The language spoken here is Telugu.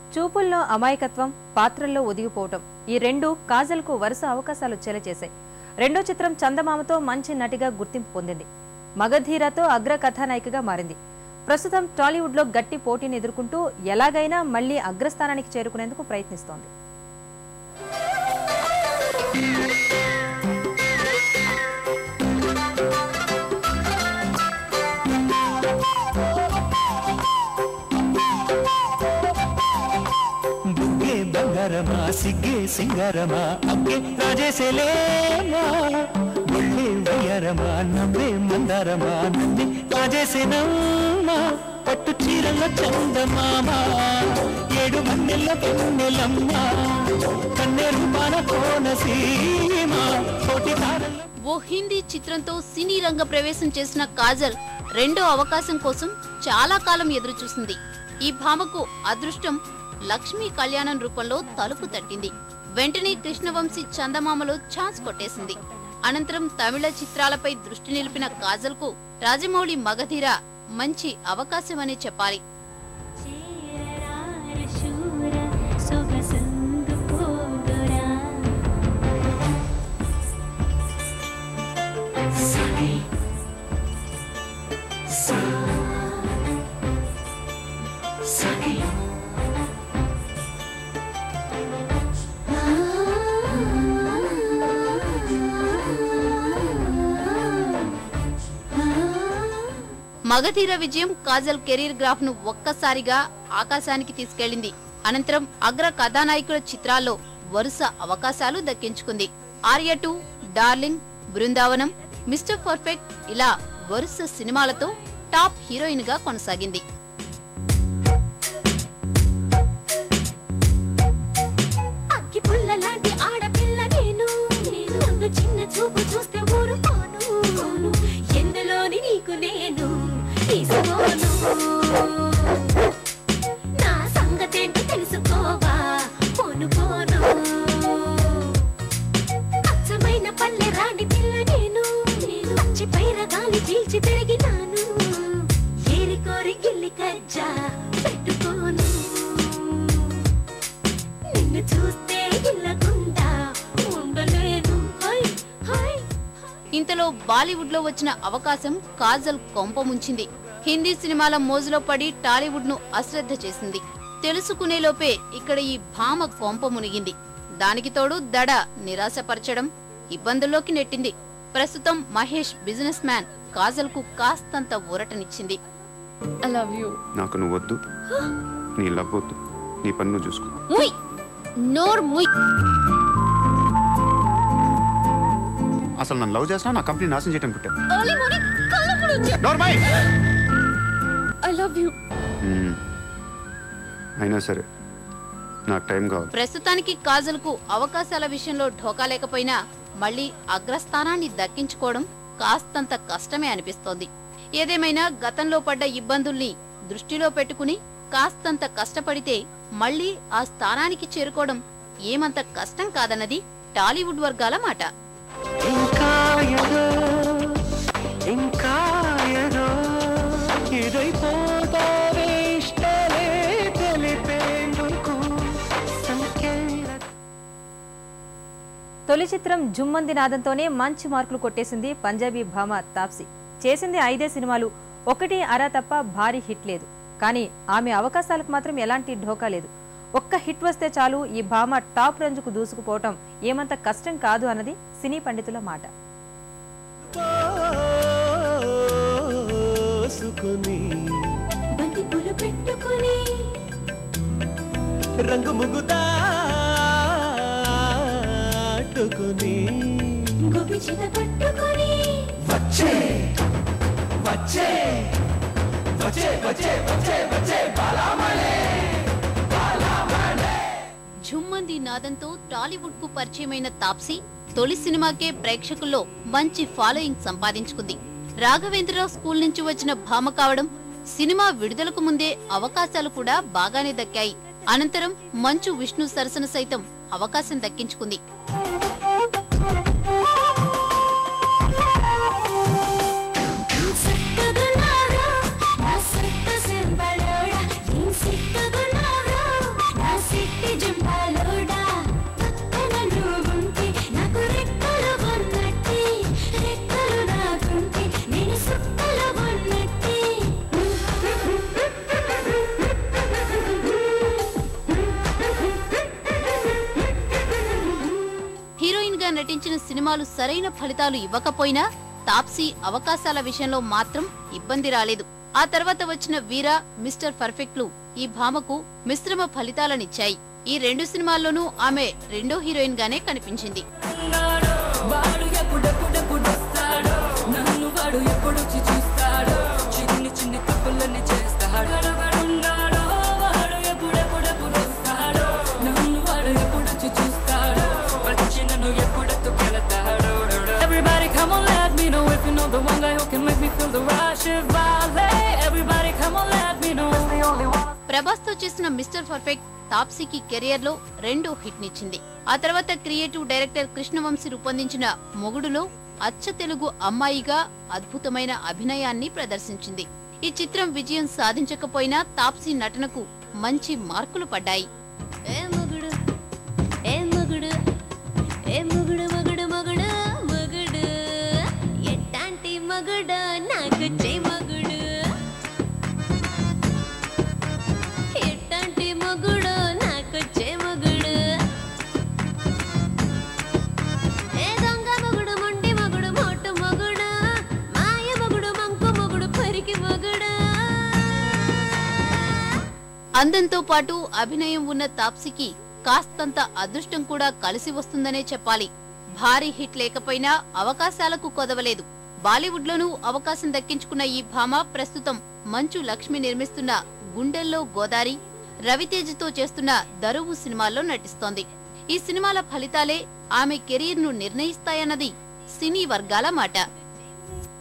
చూపుల్లో అమాయకత్వం పాత్రల్లో ఒదిగిపోవటం ఈ రెండు కాజల్కు వరుస అవకాశాలు వచ్చేలా చేశాయి రెండో చిత్రం చందమామతో మంచి నటిగా గుర్తింపు పొందింది మగధీరతో అగ్ర కథానాయికగా మారింది ప్రస్తుతం టాలీవుడ్లో గట్టి పోటీని ఎదుర్కొంటూ ఎలాగైనా మళ్లీ అగ్రస్థానానికి చేరుకునేందుకు ప్రయత్నిస్తోంది బుగ్గే బంగారమా సిగ్గే సింగారమా అగ్గే రాజేసేలేమా ఒళ్ళే వయ్యారమా నవ్వే మందారమా నన్నే రాజేసేనమ్మా పట్టు చీరల చందమామ ఏడు మన్నెల పెన్నెలమ్మ కన్నెరు మన కోనసీమ కోటి తారల ఓ హిందీ చిత్రంతో సినీ రంగ ప్రవేశం చేసిన కాజల్ రెండో అవకాశం కోసం చాలా కాలం ఎదురు చూసింది ఈ భామకు అదృష్టం లక్ష్మీ కళ్యాణం రూపంలో తలుపు తట్టింది వెంటనే కృష్ణవంశీ చందమామలో ఛాన్స్ కొట్టేసింది అనంతరం తమిళ చిత్రాలపై దృష్టి నిలిపిన కాజల్ కు రాజమౌళి మగధీర మంచి అవకాశమనే చెప్పాలి చేరరార శూర సొగసందు పోదురా సరి సా సరి మగధీర విజయం కాజల్ కెరీర్ గ్రాఫ్ ను ఒక్కసారిగా ఆకాశానికి తీసుకెళ్లింది అనంతరం అగ్ర కథానాయకుల చిత్రాల్లో వరుస అవకాశాలు దక్కించుకుంది Arya two darling Brindavanam mister perfect ఇలా వరుస సినిమాలతో టాప్ హీరోయిన్ గా కొనసాగింది అగ్గి పుల్ల లాంటి ఆడపిల్ల నేను నన్ను చిన్న చూపు చూస్తే ఊరుకోను ఎందులోని నీకు నేను తీసుకోను నా సంగతేంటో తెలుసుకోవా పోను పోను అచ్చమైన పల్లె రాణి పిల్ల నేను పచ్చి పైర గాలి పీల్చి పెరిగినాను ఏరి కోరి గిల్లి కజ్జా పెట్టుకోను నిన్ను చూస్తే ఇల్లకుండా ఉండలేను హై హై ఇంతలో బాలీవుడ్ లో వచ్చిన అవకాశం కాజల్ కొంప ముంచింది హిందీ సినిమాల మోజులో పడి టాలీవుడ్ ను అశ్రద్ధ చేసింది తెలుసుకునే లోపే ఇక్కడ ఈ భామ కొంప మునిగింది దానికి తోడు దడ నిరాశపరచడం ఇబ్బందుల్లోకి నెట్టింది ప్రస్తుతం మహేష్ బిజినెస్ మ్యాన్ కాజల్ కు కాస్తంత ఊరటనిచ్చింది ఐ లవ్ యూ నాకు నువ్వు వద్దు నీ లవ్ వద్దు నీ పని నువ్వు చూసుకో ముయ్ నోర్ ముయ్ అసలు నన్ను లవ్ చేసినా నా కంపెనీ నాశనం చేయటం పుట్టా ఎర్లీ మార్నింగ్ కళ్ళప్పుడు వచ్చా నోర్మై ఐ లవ్ యూ అయినా సరే నాకు టైం కావాలి ప్రస్తుతానికి కాజల్ కు అవకాశాల విషయంలో ఢోకా లేకపోయినా మళ్లీ అగ్రస్థానాన్ని దక్కించుకోవడం కాస్తంత కష్టమే అనిపిస్తోంది ఏదేమైనా గతంలో పడ్డ ఇబ్బందుల్ని దృష్టిలో పెట్టుకుని కాస్తంత కష్టపడితే మళ్లీ ఆ స్థానానికి చేరుకోవడం ఏమంత కష్టం కాదన్నది టాలీవుడ్ వర్గాల మాట ఇంకా ఏదో ఇంకా ఏదో ఇదైపోతావే ఇష్టాలే తెలిపేందుకు సంఖ్యల తొలి చిత్రం జుమ్మంది నాదంతోనే మంచి మార్కులు కొట్టేసింది పంజాబీ భామ తాప్సీ చేసింది ఐదే సినిమాలు ఒకటి అరా తప్ప భారీ హిట్ లేదు కానీ ఆమె అవకాశాలకు మాత్రం ఎలాంటి ఢోకా లేదు ఒక్క హిట్ వస్తే చాలు ఈ భామ టాప్ రంజుకు దూసుకుపోవటం ఏమంత కష్టం కాదు అన్నది సినీ పండితుల మాట పోసుకుని బంతి పూలు పెట్టుకుని రంగు ముగుదాటుకుని గోపి చిన్న పట్టుకుని వచ్చే వచ్చే వచ్చే వచ్చే వచ్చే వచ్చే బాలామణి ఝుమ్మంది నాదంతో టాలీవుడ్ కు పరిచయమైన తాప్సీ తొలి సినిమాకే ప్రేక్షకుల్లో మంచి ఫాలోయింగ్ సంపాదించుకుంది రాఘవేంద్రరావు స్కూల్ నుంచి వచ్చిన భామ కావడం సినిమా విడుదలకు ముందే అవకాశాలు కూడా బాగానే దక్కాయి అనంతరం మంచు విష్ణు సరసన సైతం అవకాశం దక్కించుకుంది సిక్కగున్నారా నా సిక్క సింబలోడా ఏం సిక్కగున్నారా నా నటించిన సినిమాలు సరైన ఫలితాలు ఇవ్వకపోయినా తాప్సీ అవకాశాల విషయంలో మాత్రం ఇబ్బంది రాలేదు ఆ తర్వాత వచ్చిన వీర మిస్టర్ పర్ఫెక్ట్లు ఈ భామకు మిశ్రమ ఫలితాలనిచ్చాయి ఈ రెండు సినిమాల్లోనూ ఆమె రెండో హీరోయిన్ గానే కనిపించింది వాడు ఎప్పుడెప్పుడెప్పుడు వస్తాడో నన్ను వాడు ఎప్పుడొచ్చి చూస్తాడో చిన్ని చిన్ని తప్పులన్నీ చేస్తాడు వాడున్నాడో వాడు ఎప్పుడెప్పుడెప్పుడు వస్తాడో నన్ను వాడు ఎప్పుడొచ్చి చూస్తాడో వచ్చి నన్ను ఎప్పుడెత్తుకెళతాడో Everybody come on let me know if you know the one guy who can make me feel the rush of ballet Everybody come on let me know the only one Prabhas తో చేసిన మిస్టర్ పర్ఫెక్ట్ తాప్సీకి కెరియర్ లో రెండో హిట్ నిచ్చింది ఆ తర్వాత క్రియేటివ్ డైరెక్టర్ కృష్ణవంశీ రూపొందించిన మొగుడులో అచ్చ తెలుగు అమ్మాయిగా అద్భుతమైన అభినయాన్ని ప్రదర్శించింది ఈ చిత్రం విజయం సాధించకపోయినా తాప్సీ నటనకు మంచి మార్కులు పడ్డాయి ఏ మొగుడు ఏ మొగుడు ఏ మొగుడు మొగుడు మొగుడు మొగుడు ఎట్టాంటి మొగుడు నాకు చే మొగుడు ఎట్టాంటి మొగుడు నాకు చే మొగుడు ఏ దొంగ మొగుడు మొండి మొగుడు మోటు మొగుడు మాయ మొగుడు మంకు మొగుడు పరికి మొగుడు అందంతో పాటు అభినయం ఉన్న తాప్సీకి కాస్తంత అదృష్టం కూడా కలిసి వస్తుందనే చెప్పాలి భారీ హిట్ లేకపోయినా అవకాశాలకు కొదవలేదు బాలీవుడ్ లోనూ అవకాశం దక్కించుకున్న ఈ భామ ప్రస్తుతం మంచు లక్ష్మి నిర్మిస్తున్న గుండెల్లో గోదారి రవితేజతో చేస్తున్న దరువు సినిమాల్లో నటిస్తోంది ఈ సినిమాల ఫలితాలే ఆమె కెరీర్ ను నిర్ణయిస్తాయన్నది సినీ వర్గాల మాట